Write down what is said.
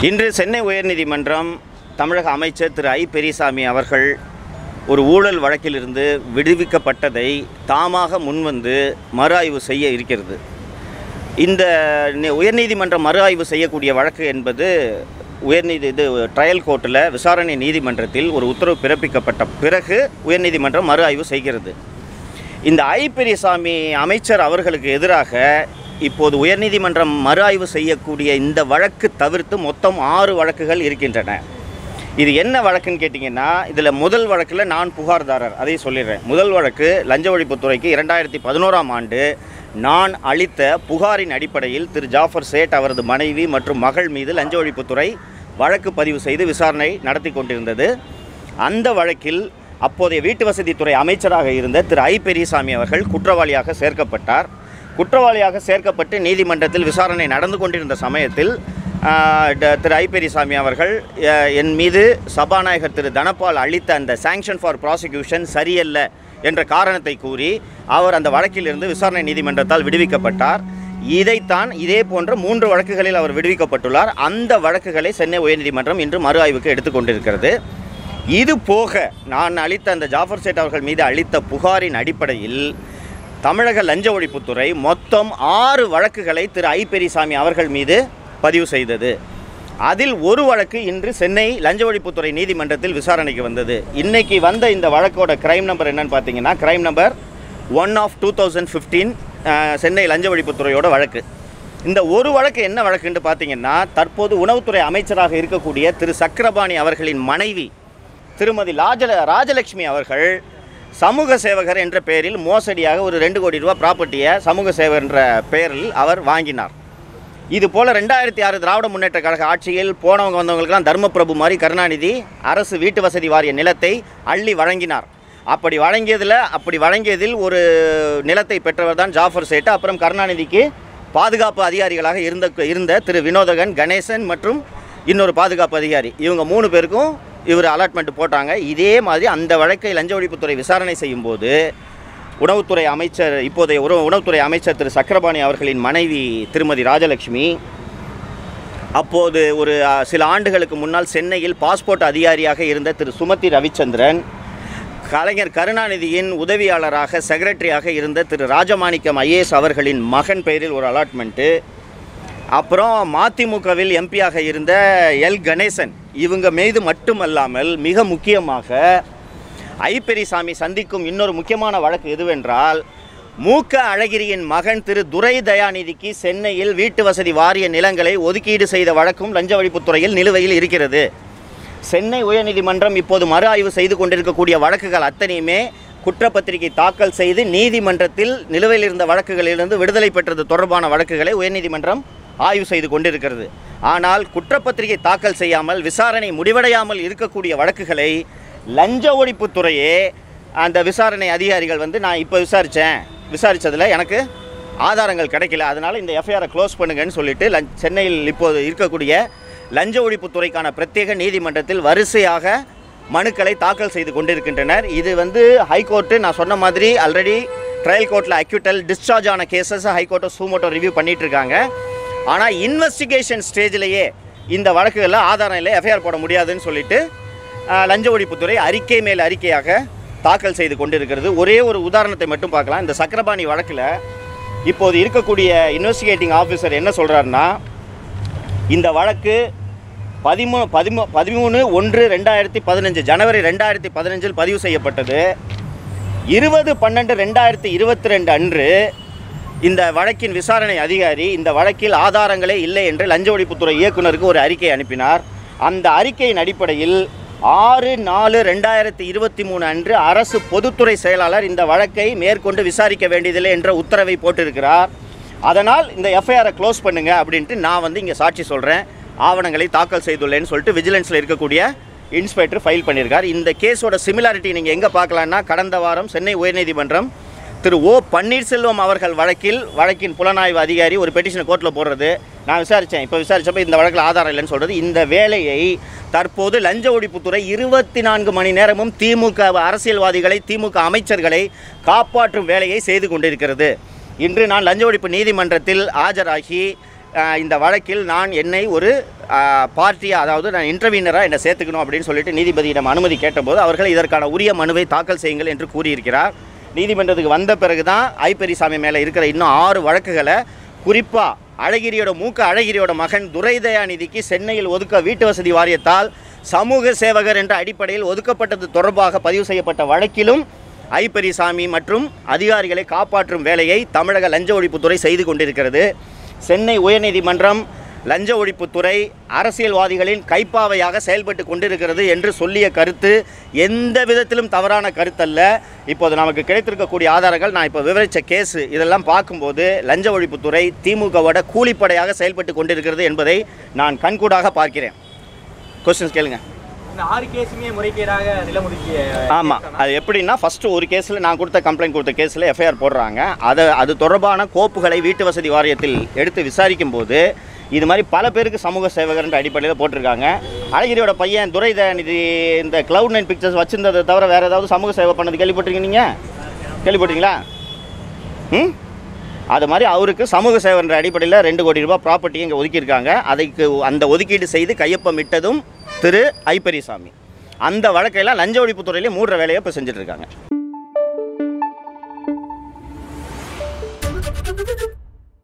இன்று சென்னை உயர்நீதிமன்றம் தமிழக அமைச்சர் திரு ஐ பெரியசாமி அவர்கள் ஒரு ஊழல் வழக்கிலிருந்து விடுவிக்கப்பட்டதை தாமாக முன்வந்து மறு ஆய்வு செய்ய இருக்கிறது இந்த நி- உயர்நீதிமன்ற மறு ஆய்வு செய்யக்கூடிய வழக்கு என்பது உயர்நீதி இது ட்ரையல் கோர்ட்டில் விசாரணை நீதிமன்றத்தில் ஒரு உத்தரவு பிறப்பிக்கப்பட்ட பிறகு உயர்நீதிமன்றம் மறு ஆய்வு செய்கிறது இந்த ஐ பெரியசாமி அமைச்சர் அவர்களுக்கு எதிராக இப்போது உயர்நீதிமன்றம் மறு ஆய்வு செய்யக்கூடிய இந்த வழக்கு தவிர்த்து மொத்தம் ஆறு வழக்குகள் இருக்கின்றன இது என்ன வழக்குன்னு கேட்டிங்கன்னா இதில் முதல் வழக்கில் நான் புகார்தாரர் அதை சொல்லிடுறேன் முதல் வழக்கு லஞ்ச ஒழிப்புத்துறைக்கு இரண்டாயிரத்தி பதினோராம் ஆண்டு நான் அளித்த புகாரின் அடிப்படையில் திரு ஜாஃபர் சேட் அவரது மனைவி மற்றும் மகள் மீது லஞ்ச ஒழிப்புத்துறை வழக்கு பதிவு செய்து விசாரணை நடத்தி கொண்டிருந்தது அந்த வழக்கில் அப்போதைய வீட்டு வசதித்துறை அமைச்சராக இருந்த திரு ஐ பெரியசாமி அவர்கள் குற்றவாளியாக சேர்க்கப்பட்டார் குற்றவாளியாக சேர்க்கப்பட்டு நீதிமன்றத்தில் விசாரணை நடந்து கொண்டிருந்த சமயத்தில் ஆஹ், ட- திரு ஐ பெரியசாமி அவர்கள் அஹ், என் மீது சபாநாயகர் திரு தனபால் அளித்த அந்த சாங்ஷன் ஃபார் ப்ராசிக்யூஷன் சரியல்ல என்ற காரணத்தை கூறி அவர் அந்த வழக்கிலிருந்து விசாரணை நீதிமன்றத்தால் விடுவிக்கப்பட்டார் இதைத்தான் இதே போன்ற மூன்று வழக்குகளில் அவர் விடுவிக்கப்பட்டுள்ளார் அந்த வழக்குகளை சென்னை உயர்நீதிமன்றம் இன்று மறு ஆய்வுக்கு எடுத்துக்கொண்டிருக்கிறது இது போக நான் அளித்த அந்த ஜாஃபர் சேட் அவர்கள் மீது அளித்த புகாரின் அடிப்படையில் தமிழக லஞ்ச ஒழிப்புத்துறை மொத்தம் ஆறு வழக்குகளை திரு ஐ பெரியசாமி அவர்கள் மீது பதிவு செய்தது அதில் ஒரு வழக்கு இன்று சென்னை லஞ்ச ஒழிப்புத்துறை நீதிமன்றத்தில் விசாரணைக்கு வந்தது இன்னைக்கு வந்த இந்த வழக்கோட கிரைம் நம்பர் என்னன்னு பார்த்தீங்கன்னா crime number one of two thousand fifteen Chennai லஞ்ச ஒழிப்புத்துறையோட வழக்கு இந்த ஒரு வழக்கு என்ன வழக்குன்னு பார்த்தீங்கன்னா தற்போது உணவுத்துறை அமைச்சராக இருக்கக்கூடிய திரு சக்கரபாணி அவர்களின் மனைவி திருமதி ராஜல ராஜலட்சுமி அவர்கள் சமூக சேவகர் என்ற பெயரில் மோசடியாக ஒரு ரெண்டு கோடி ரூபாய் ப்ராப்பர்ட்டியை சமூக சேவகர் என்ற பெயரில் அவர் வாங்கினார் இது போல் ரெண்டாயிரத்தி ஆறு திராவிட முன்னேற்ற கழக ஆட்சியில் போனவங்க வந்தவங்களுக்கெல்லாம் தர்மபிரபு மாதிரி கருணாநிதி அரசு வீட்டு வசதி வாரிய நிலத்தை அள்ளி வழங்கினார் அப்படி வழங்கியதில் அப்படி வழங்கியதில் ஒரு நிலத்தை பெற்றவர் தான் ஜாஃபர் சேட்டு அப்புறம் கருணாநிதிக்கு பாதுகாப்பு அதிகாரிகளாக இருந்த இருந்த திரு வினோதகன் கணேசன் மற்றும் இன்னொரு பாதுகாப்பு அதிகாரி இவங்க மூணு பேருக்கும் இவர் அலாட்மெண்ட் போட்டாங்க இதே மாதிரி அந்த வழக்கை லஞ்ச ஒழிப்புத்துறை விசாரணை செய்யும்போது உணவுத்துறை அமைச்சர் இப்போதைய உணவு உணவுத்துறை அமைச்சர் திரு சக்கரபாணி அவர்களின் மனைவி திருமதி ராஜலட்சுமி அப்போது ஒரு அ, சில ஆண்டுகளுக்கு முன்னால் சென்னையில் பாஸ்போர்ட் அதிகாரியாக இருந்த திரு சுமதி ரவிச்சந்திரன் கலைஞர் கருணாநிதியின் உதவியாளராக செக்ரட்டரியாக இருந்த திரு ராஜமாணிக்கம் ஐஏஎஸ் அவர்களின் மகன் பெயரில் ஒரு அலாட்மெண்ட்டு அப்புறம் மதிமுகவில் எம்பியாக இருந்த எல் கணேசன் இவங்க மீது மட்டுமல்லாமல் மிக முக்கியமாக ஐ பெரியசாமி சந்திக்கும் இன்னொரு முக்கியமான வழக்கு எதுவென்றால் மூக்க அழகிரியின் மகன் திரு துரை தயாநிதிக்கு சென்னையில் வீட்டு வசதி வாரிய நிலங்களை ஒதுக்கீடு செய்த வழக்கும் லஞ்ச ஒழிப்புத்துறையில் நிலுவையில் இருக்கிறது சென்னை உயர்நீதிமன்றம் இப்போது மறு ஆய்வு செய்து கொண்டிருக்கக்கூடிய வழக்குகள் அத்தனையுமே குற்றப்பத்திரிகை தாக்கல் செய்து நீதிமன்றத்தில் நிலுவையில் இருந்த வழக்குகளிலிருந்து விடுதலை பெற்றது தொடர்பான வழக்குகளை உயர்நீதிமன்றம் ஆய்வு செய்து கொண்டிருக்கிறது ஆனால் குற்றப்பத்திரிகை தாக்கல் செய்யாமல் விசாரணை முடிவடையாமல் இருக்கக்கூடிய வழக்குகளை லஞ்ச ஒழிப்புத்துறையே அந்த விசாரணை அதிகாரிகள் வந்து நான் இப்போ விசாரித்தேன் விசாரித்ததில் எனக்கு ஆதாரங்கள் கிடைக்கல அதனால் இந்த எஃப்ஐஆரை க்ளோஸ் பண்ணுங்கன்னு சொல்லிட்டு லஞ் சென்னையில் இப்போது இருக்கக்கூடிய லஞ்ச ஒழிப்புத்துறைக்கான பிரத்யேக நீதிமன்றத்தில் வரிசையாக மனுக்களை தாக்கல் செய்து கொண்டிருக்கின்றனர் இது வந்து ஹைகோர்ட்டு நான் சொன்ன மாதிரி ஆல்ரெடி ட்ரையல் கோர்ட்டில் அக்யூட்டல் டிஸ்சார்ஜ் ஆன கேசஸ் ஹைகோர்ட்டை சூமோட்டோ ரிவ்யூ பண்ணிட்டு இருக்காங்க ஆனால் இன்வெஸ்டிகேஷன் ஸ்டேஜ்லேயே இந்த வழக்குகளில் ஆதாரம் இல்லை எஃப்ஐஆர் போட முடியாதுன்னு சொல்லிட்டு அஹ், லஞ்ச ஒழிப்புத்துறை அறிக்கை மேல் அறிக்கையாக தாக்கல் செய்து கொண்டிருக்கிறது ஒரே ஒரு உதாரணத்தை மட்டும் பார்க்கலாம் இந்த சக்கரபாணி வழக்கில் இப்போது இருக்கக்கூடிய இன்வெஸ்டிகேட்டிங் ஆஃபீஸர் என்ன சொல்கிறாருன்னா இந்த வழக்கு பதிமூ பதிமூ பதிமூணு ஒன்று ரெண்டாயிரத்தி பதினஞ்சு ஜனவரி ரெண்டாயிரத்தி பதினஞ்சில் பதிவு செய்யப்பட்டது இருபது பன்னெண்டு ரெண்டாயிரத்தி இருபத்தி ரெண்டு அன்று இந்த வழக்கின் விசாரணை அதிகாரி இந்த வழக்கில் ஆதாரங்களே இல்லை என்று லஞ்ச ஒழிப்புத்துறை இயக்குனருக்கு ஒரு அறிக்கை அனுப்பினார் அந்த அறிக்கையின் அடிப்படையில் ஆறு நாலு ரெண்டாயிரத்தி இருபத்தி மூணு அன்று அரசு பொதுத்துறை செயலாளர் இந்த வழக்கை மேற்கொண்டு விசாரிக்க வேண்டியதில்லை என்ற உத்தரவை போட்டிருக்கிறார் அதனால் இந்த எஃப்ஐஆரை க்ளோஸ் பண்ணுங்க அப்படின்ட்டு நான் வந்து இங்கே சாட்சி சொல்கிறேன் ஆவணங்களை தாக்கல் செய்துள்ளேன்னு சொல்லிட்டு விஜிலன்ஸில் இருக்கக்கூடிய இன்ஸ்பெக்டர் ஃபைல் பண்ணியிருக்கார் இந்த கேஸோட சிமிலாரிட்டி நீங்கள் எங்கே பார்க்கலான்னா கடந்த வாரம் சென்னை உயர்நீதிமன்றம் திரு ஓ பன்னீர்செல்வம் அவர்கள் வழக்கில் வழக்கின் புலனாய்வு அதிகாரி ஒரு பெட்டிஷனை கோர்ட்டில் போடுறது நான் விசாரித்தேன் இப்போ விசாரிச்சப்ப இந்த வழக்கில் ஆதாரம் இல்லைன்னு சொல்கிறது இந்த வேலையை தற்போது லஞ்ச ஒழிப்புத்துறை இருபத்தி நான்கு மணி நேரமும் திமுக அரசியல்வாதிகளை திமுக அமைச்சர்களை காப்பாற்றும் வேலையை செய்து கொண்டிருக்கிறது இன்று நான் லஞ்ச ஒழிப்பு நீதிமன்றத்தில் ஆஜராகி அஹ், இந்த வழக்கில் நான் என்னை ஒரு பார்ட்டியாக அதாவது நான் இன்டர்வீனராக என்னை சேர்த்துக்கணும் அப்படின்னு சொல்லிட்டு நீதிபதியிடம் அனுமதி கேட்டபோது அவர்கள் இதற்கான உரிய மனுவை தாக்கல் செய்யுங்கள் என்று கூறியிருக்கிறார் நீதிமன்றத்துக்கு வந்த பிறகு தான் ஐ பெரியசாமி மேலே இருக்கிற இன்னும் ஆறு வழக்குகளை குறிப்பாக அழகிரியோட மூக்க அழகிரியோட மகன் துரைதயாநிதிக்கு சென்னையில் ஒதுக்க வீட்டு வசதி வாரியத்தால் சமூக சேவகர் என்ற அடிப்படையில் ஒதுக்கப்பட்டது தொடர்பாக பதிவு செய்யப்பட்ட வழக்கிலும் ஐ பெரியசாமி மற்றும் அதிகாரிகளை காப்பாற்றும் வேலையை தமிழக லஞ்ச ஒழிப்புத்துறை செய்து கொண்டிருக்கிறது சென்னை உயர்நீதிமன்றம் லஞ்ச ஒழிப்புத்துறை அரசியல்வாதிகளின் கைப்பாவையாக செயல்பட்டு கொண்டிருக்கிறது என்று சொல்லிய கருத்து எந்த விதத்திலும் தவறான கருத்தல்ல இப்போது நமக்கு கிடைத்திருக்கக்கூடிய ஆதாரங்கள் நான் இப்போ விவரித்த கேஸு இதெல்லாம் பார்க்கும்போது லஞ்ச ஒழிப்புத்துறை திமுகவோட கூலிப்படையாக செயல்பட்டு கொண்டிருக்கிறது என்பதை நான் கண்கூடாக பார்க்கிறேன் கொஸ்டின்ஸ் கேளுங்க இந்த ஆறு கேஸுமே முறைகேடாக நிலமுதுக்கிய ஆமாம் அது எப்படின்னா ஃபஸ்ட்டு ஒரு கேஸில் நான் கொடுத்த கம்ப்ளைண்ட் கொடுத்த கேஸில் எஃப்ஐஆர் போடுறாங்க அதை அது தொடர்பான கோப்புகளை வீட்டு வசதி வாரியத்தில் எடுத்து விசாரிக்கும் போது இது மாதிரி பல பேருக்கு சமூக சேவகர்ன்ற அடிப்படையில் போட்டிருக்காங்க அழகிரியோட பையன் துரை தயாநிதி இந்த க்ளவுட் நைன் பிக்சர்ஸ் வச்சிருந்ததை தவிர வேறு ஏதாவது சமூக சேவை பண்ணது கேள்விப்பட்டிருக்கீங்க நீங்கள் கேள்விப்பட்டீங்களா ம் அது மாதிரி அவருக்கு சமூக சேவைன்ற அடிப்படையில் ரெண்டு கோடி ரூபாய் ப்ராப்பர்ட்டி இங்கே ஒதுக்கியிருக்காங்க அதுக்கு அந்த ஒதுக்கீடு செய்து கையொப்பமிட்டதும் திரு ஐப்பரிசாமி அந்த வழக்கையெல்லாம் லஞ்ச ஒழிப்புத்துறையிலே மூடுற வேலையை இப்போ செஞ்சுட்டு இருக்காங்க